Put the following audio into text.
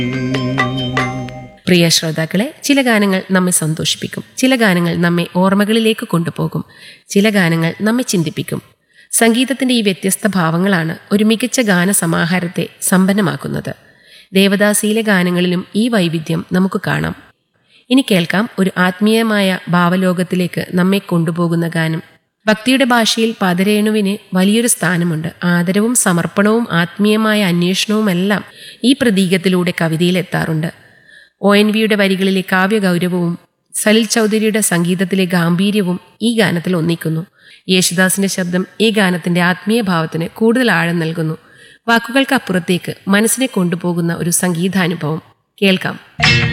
പ്രിയ ശ്രോതാക്കളെ ചില ഗാനങ്ങൾ നമ്മെ സന്തോഷിപ്പിക്കും ചില ഗാനങ്ങൾ നമ്മെ ഓർമ്മകളിലേക്ക് കൊണ്ടുപോകും ചില ഗാനങ്ങൾ നമ്മെ ചിന്തിപ്പിക്കും സംഗീതത്തിന്റെ ഈ വ്യത്യസ്ത ഭാവങ്ങളാണ് ഒരു മികച്ച ഗാന സമാഹാരത്തെ സമ്പന്നമാക്കുന്നത് ദേവദാസിയിലെ ഗാനങ്ങളിലും ഈ വൈവിധ്യം നമുക്ക് കാണാം ഇനി കേൾക്കാം ഒരു ആത്മീയമായ ഭാവലോകത്തിലേക്ക് നമ്മെ കൊണ്ടുപോകുന്ന ഗാനം ഭക്തിയുടെ ഭാഷയിൽ പദരേണുവിന് വലിയൊരു സ്ഥാനമുണ്ട് ആദരവും സമർപ്പണവും ആത്മീയമായ അന്വേഷണവുമെല്ലാം ഈ പ്രതീകത്തിലൂടെ കവിതയിൽ എത്താറുണ്ട് ഒ എൻ വിയുടെ വരികളിലെ കാവ്യഗൗരവവും സലിൽ ചൗധരിയുടെ സംഗീതത്തിലെ ഗാംഭീര്യവും ഈ ഗാനത്തിൽ ഒന്നിക്കുന്നു യേശുദാസിന്റെ ശബ്ദം ഈ ഗാനത്തിന്റെ ആത്മീയ ഭാവത്തിന് കൂടുതൽ ആഴം നൽകുന്നു വാക്കുകൾക്കപ്പുറത്തേക്ക് മനസ്സിനെ കൊണ്ടുപോകുന്ന ഒരു സംഗീതാനുഭവം കേൾക്കാം